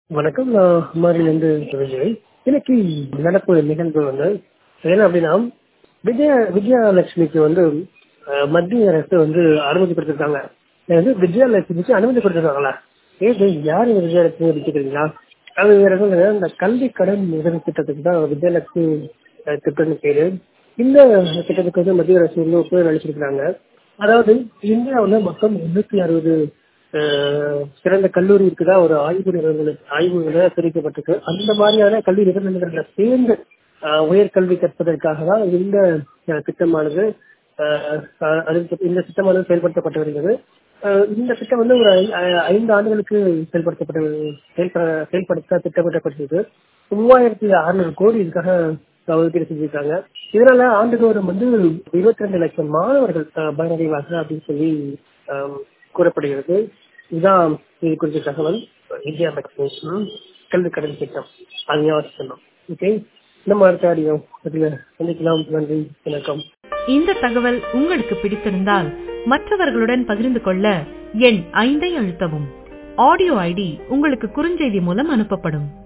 வணக்கம் நான் குமாரிலிருந்து விஜய் இன்னைக்கு நடப்பு நிகழ்வு வந்து என்ன அப்படின்னா விஜய விஜயலட்சுமிக்கு வந்து அஹ், மத்திய அரசு வந்து அனுமதி கொடுத்திருக்காங்க இது வந்து விஜயலட்சுமிக்கு அனுமதி கொடுத்திருக்காங்களா ஏது யார் இந்த விஜயலட்சுமி வச்சுக்கிறீங்களா அது வேற எதுவும் கிடையாது. இந்த கல்வி கடன் உதவி திட்டத்துக்கு தான் விஜயலட்சுமி அஹ், திட்டம்னு பேரு இந்த திட்டத்துக்கு வந்து மத்திய அரசு வந்து ஒப்புதல் அளிச்சிருக்கிறாங்க அதாவது இந்தியாவுல மொத்தம் முன்னூத்தி அறுபது அஹ், சிறந்த கல்லூரி இருக்குதா ஒரு ஆய்வு நிறுவனங்கள் ஆய்வுகளை தெரிவிக்கப்பட்டிருக்கு அந்த மாதிரியான கல்வி நிறுவனங்கள்ல சேர்ந்து அஹ், உயர்கல்வி கற்பதற்காக தான் இந்த அஹ், திட்டமானது அஹ், அஹ், அறிவிக்க- இந்த திட்டமானது செயல்படுத்தப்பட்டு வருகிறது அஹ், இந்த திட்டம் வந்து ஒரு ஐ- ஐ- ஐந்து ஆண்டுகளுக்கு செயல்படுத்தப்பட்ட செயல்பட- செயல்படுத்த திட்டமிட்டப்பட்டிருக்கு மூவாயிரத்தி அறுநூறு கோடி இதுக்காக ஒதுக்கீடு செஞ்சிருக்காங்க இதனால ஆண்டுதோறும் வந்து இருபத்தி ரெண்டு லட்சம் மாணவர்கள் அஹ், பயனடைவாங்க அப்படின்னு சொல்லி அஹ், கூறப்படுகிறது இதுதான் இது குறித்த தகவல் இந்தியா மேக்ஸிமேஷன் கல்வி கடன் திட்டம் அது ஞாபகம் ஓகே நம்ம அடுத்த ஆடியோ அதில் சந்திக்கலாம் நன்றி வணக்கம் இந்த தகவல் உங்களுக்கு பிடித்திருந்தால் மற்றவர்களுடன் பகிர்ந்து கொள்ள எண் ஐந்தை அழுத்தவும் ஆடியோ ஐடி உங்களுக்கு குறுஞ்செய்தி மூலம் அனுப்பப்படும்